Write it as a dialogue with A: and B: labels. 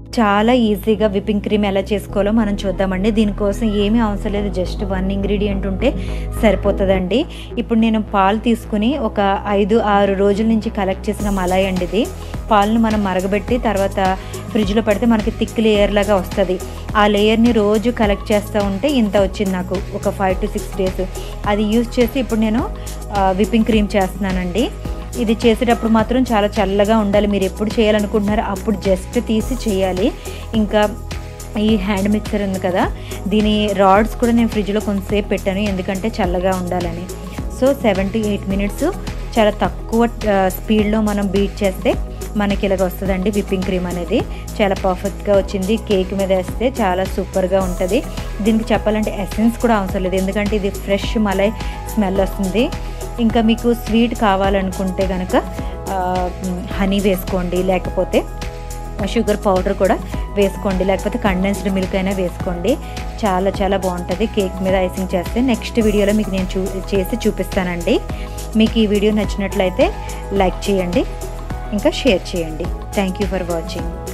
A: చాలా ఈజీగా whipping cream ఎలా చేసుకోవాలో మనం చూద్దామండి దీనికోసం ఏమీ అవసరం లేదు జస్ట్ వన్ ఇంగ్రీడియంట్ ఉంటే సరిపోతుందండి ఇప్పుడు నేను పాలు తీసుకుని ఒక ఐదు ఆరు రోజుల నుంచి కలెక్ట్ చేసిన మలాయి అండి ఇది పాలను మనం మరగబెట్టి తర్వాత ఫ్రిడ్జ్లో పెడితే మనకి థిక్ లేయర్ లాగా వస్తుంది ఆ లేయర్ని రోజు కలెక్ట్ చేస్తూ ఉంటే ఇంత వచ్చింది నాకు ఒక ఫైవ్ టు సిక్స్ డేస్ అది యూజ్ చేసి ఇప్పుడు నేను విప్పింగ్ క్రీమ్ చేస్తున్నానండి ఇది చేసేటప్పుడు మాత్రం చాలా చల్లగా ఉండాలి మీరు ఎప్పుడు చేయాలనుకుంటున్నారో అప్పుడు జస్ట్ తీసి చేయాలి ఇంకా ఈ హ్యాండ్ మిక్సర్ ఉంది కదా దీని రాడ్స్ కూడా నేను ఫ్రిడ్జ్లో కొంతసేపు పెట్టాను ఎందుకంటే చల్లగా ఉండాలని so seven to eight minutes చాలా తక్కువ స్పీడ్లో మనం బీట్ చేస్తే మనకి ఇలాగ వస్తుందండి విప్పింగ్ క్రీమ్ అనేది చాలా పర్ఫెక్ట్గా వచ్చింది కేక్ మీద వేస్తే చాలా సూపర్గా ఉంటుంది దీనికి చెప్పాలంటే ఎసెన్స్ కూడా అవసరం లేదు ఎందుకంటే ఇది ఫ్రెష్ మలై స్మెల్ వస్తుంది ఇంకా మీకు స్వీట్ కావాలనుకుంటే కనుక హనీ వేసుకోండి లేకపోతే షుగర్ పౌడర్ కూడా వేసుకోండి లేకపోతే కండెన్స్డ్ మిల్క్ అయినా వేసుకోండి చాలా చాలా బాగుంటుంది కేక్ మీద ఐసింగ్ చేస్తే నెక్స్ట్ వీడియోలో మీకు నేను చూ చేసి చూపిస్తానండి మీకు ఈ వీడియో నచ్చినట్లయితే లైక్ చేయండి ఇంకా షేర్ చేయండి థ్యాంక్ యూ ఫర్ వాచింగ్